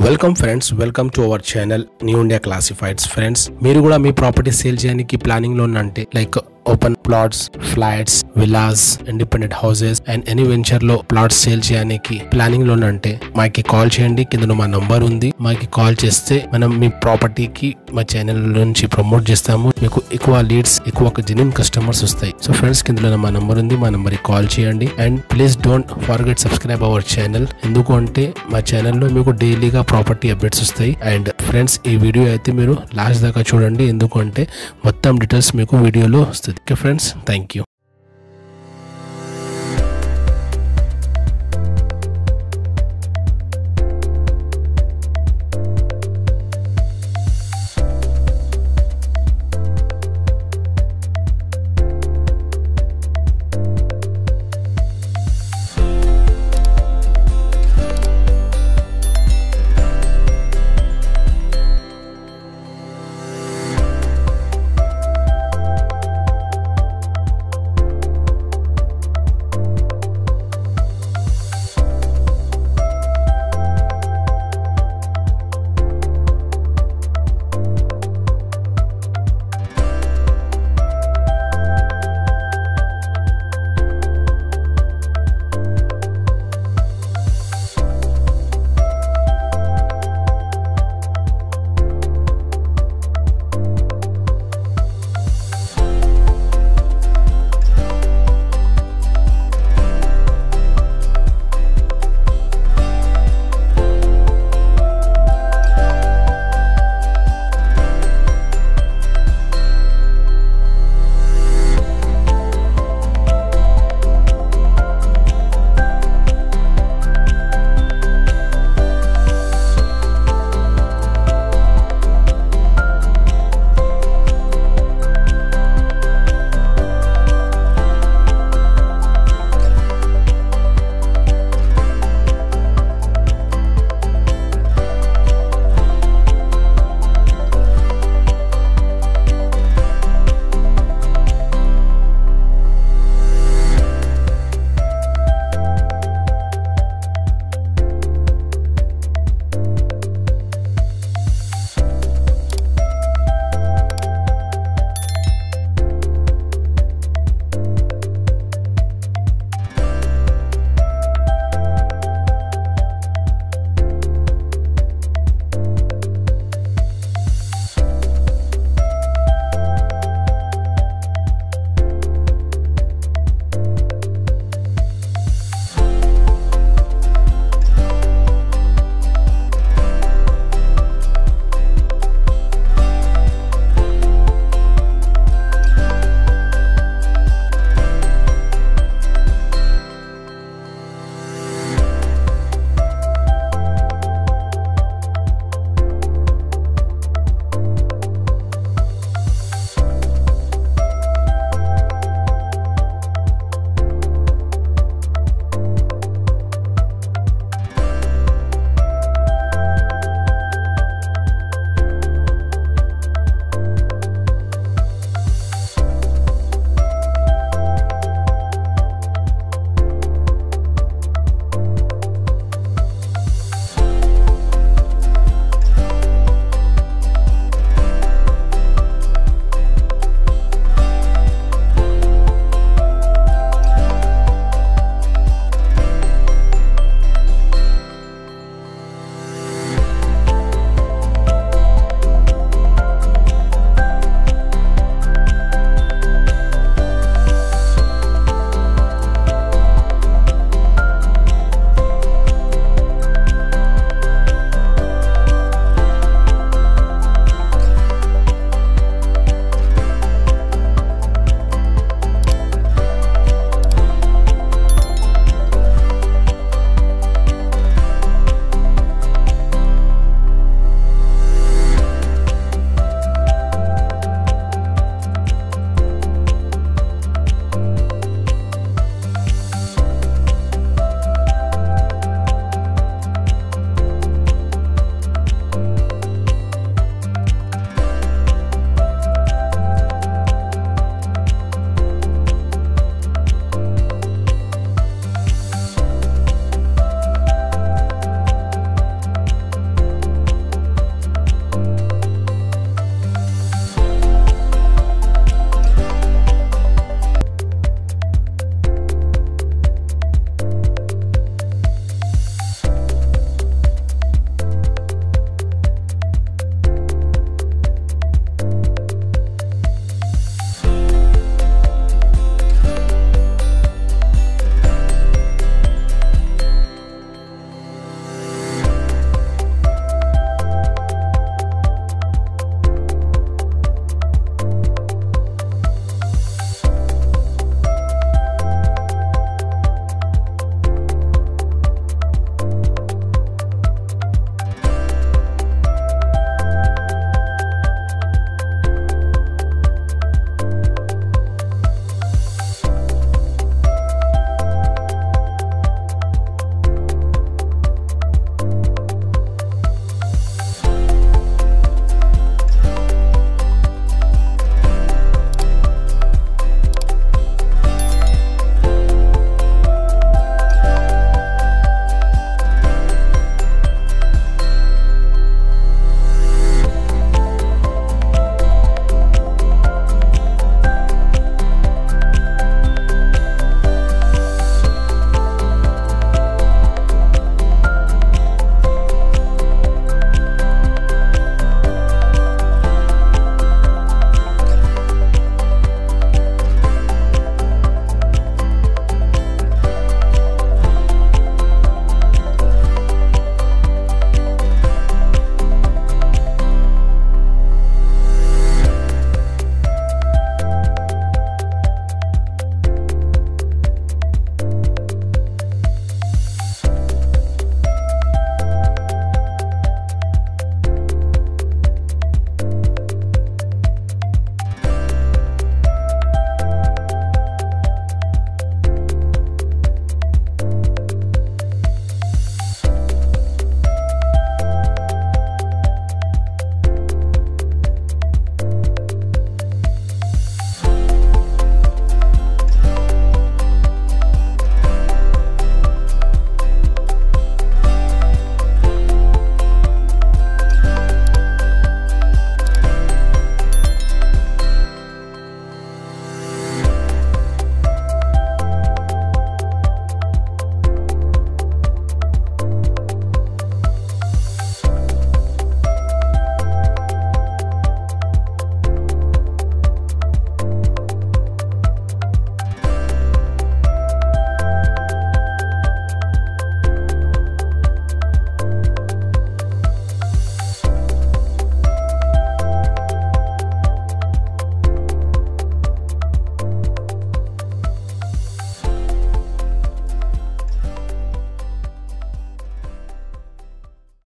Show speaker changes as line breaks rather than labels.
welcome friends welcome to our channel new India classifieds friends మీరు కూడా మీ property sale చేయడానికి ప్లానింగ్ లో ఉన్నంటే like open plots flats villas independent houses and any venture లో plots sale చేయడానికి planning లో అంటే మాకి కాల్ చేయండి కింద మా నంబర్ ఉంది మాకి కాల్ చేస్తే మనం మీ ప్రాపర్టీకి మా ఛానల్ నుంచి ప్రమోట్ చేస్తాము మీకు ఎక్కువ లీడ్స్ ఎక్కువ జెన్యున్ కస్టమర్స్ వస్తాయి సో ఫ్రెండ్స్ కింద మా నంబర్ ఉంది మా నంబర్ కాల్ చేయండి and please don't forget subscribe our channel ఎందుకు అంటే మా ఛానల్లో మీకు డైలీగా ప్రాపర్టీ అప్డేట్స్ వస్తాయి అండ్ ఫ్రెండ్స్ ఈ వీడియో అయితే మీరు లాస్ట్ దాకా చూడండి ఎందుకంటే మొత్తం డీటెయిల్స్ మీకు వీడియోలో వస్తుంది ఓకే ఫ్రెండ్స్ థ్యాంక్ యూ